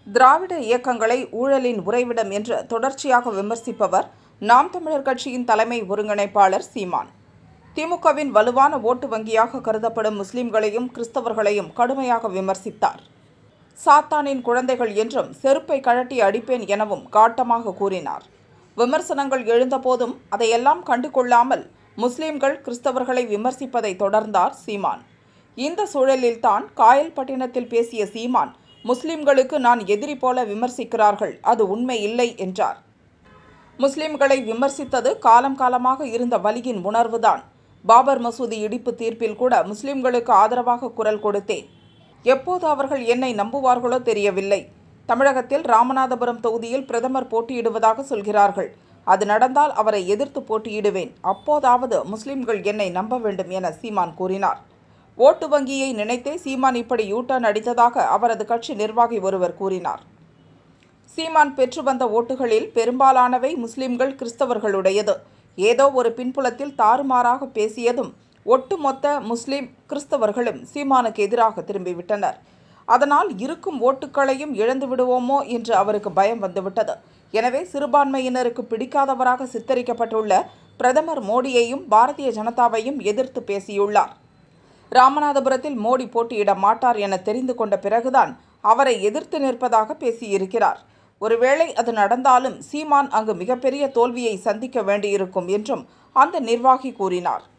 திராவிட இயக்கங்களை ஊழலின் உறைவிடம் என்று தொடர்ச்சியாக விமர்சிப்பவர் நாம் தமிழர் கட்சியின் தலைமை ஒருங்கிணைப்பாளர் சீமான் திமுகவின் வலுவான ஓட்டு வங்கியாக கருதப்படும் முஸ்லிம்களையும் கிறிஸ்தவர்களையும் கடுமையாக விமர்சித்தார் சாத்தானின் குழந்தைகள் என்றும் செருப்பை கழட்டி அடிப்பேன் எனவும் காட்டமாக கூறினார் விமர்சனங்கள் எழுந்தபோதும் அதையெல்லாம் கண்டு கொள்ளாமல் முஸ்லிம்கள் கிறிஸ்தவர்களை விமர்சிப்பதை தொடர்ந்தார் சீமான் இந்த சூழலில்தான் காயல்பட்டினத்தில் பேசிய சீமான் முஸ்லிம்களுக்கு நான் எதிரி போல விமர்சிக்கிறார்கள் அது உண்மை இல்லை என்றார் முஸ்லிம்களை விமர்சித்தது காலம் காலமாக இருந்த வலியின் உணர்வுதான் பாபர் மசூதி இடிப்பு தீர்ப்பில் கூட முஸ்லிம்களுக்கு ஆதரவாக குரல் கொடுத்தேன் எப்போது அவர்கள் என்னை நம்புவார்களோ தெரியவில்லை தமிழகத்தில் ராமநாதபுரம் தொகுதியில் பிரதமர் போட்டியிடுவதாக சொல்கிறார்கள் அது நடந்தால் அவரை எதிர்த்து போட்டியிடுவேன் அப்போதாவது முஸ்லிம்கள் என்னை நம்ப வேண்டும் என சீமான் கூறினார் ஓட்டு வங்கியை நினைத்தே சீமான் இப்படி யூட்டர்ன் அடித்ததாக அவரது கட்சி நிர்வாகி ஒருவர் கூறினார் சீமான் பெற்று வந்த ஓட்டுகளில் பெரும்பாலானவை முஸ்லிம்கள் கிறிஸ்தவர்களுடையது ஏதோ ஒரு பின்புலத்தில் தாறுமாறாக பேசியதும் ஒட்டுமொத்த முஸ்லிம் கிறிஸ்தவர்களும் சீமானுக்கு எதிராக திரும்பிவிட்டனர் அதனால் இருக்கும் ஓட்டுக்களையும் இழந்து விடுவோமோ என்று அவருக்கு பயம் வந்துவிட்டது எனவே சிறுபான்மையினருக்கு பிடிக்காதவராக சித்தரிக்கப்பட்டுள்ள பிரதமர் மோடியையும் பாரதிய ஜனதாவையும் எதிர்த்து பேசியுள்ளார் ராமநாதபுரத்தில் மோடி போட்டியிட மாட்டார் என தெரிந்து கொண்ட பிறகுதான் அவரை எதிர்த்து நிற்பதாக பேசியிருக்கிறார் ஒருவேளை அது நடந்தாலும் சீமான் அங்கு மிகப்பெரிய தோல்வியை சந்திக்க வேண்டியிருக்கும் என்றும் அந்த நிர்வாகி கூறினார்